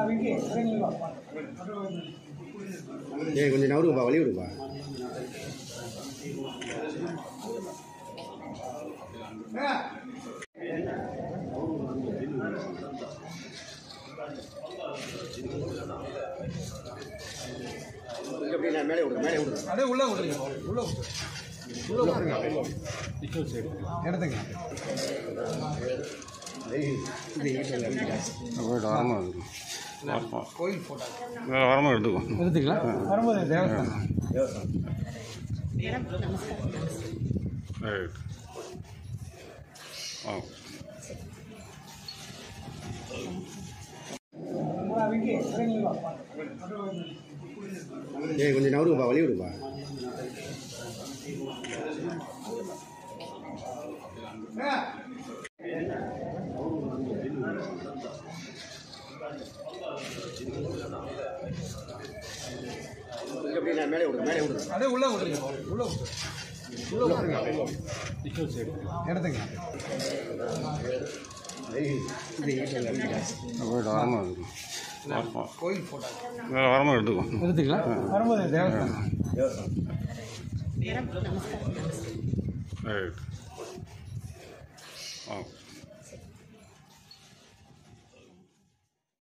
ஏய் கொஞ்சம் நவருப்பா வழி விடுப்பா கொஞ்சம் அப்படியே மேலே விடுங்க மேலே விடுங்க அப்படியே உள்ள விட்டுருங்க உள்ள விட்டுருங்க உள்ள விட்டுருங்க எடுத்துங்க வரமா இருக்கும் வரமா கோயில் போட்டோ வேறு வரமா எடுத்துக்கோ எடுத்துக்கலாம் வரும்போது தேவஸ்தானம் ரைட் ஆ ஏய் கொஞ்சம் நவருப்பா வழி விடுப்பா கொஞ்சம் அப்படியே மேலே விடுங்க மேலே விடுங்க அப்படியே உள்ள விட்டுருங்க உள்ள விட்டுருங்க உள்ள விட்டுருங்க எடுத்துங்க வரமா இருக்கும் வரமா கோயில் போட்டோ வேறு வரமா எடுத்துக்கோ எடுத்துக்கலாம் வரும்போது தேவஸ்தானம் ரைட் ஆ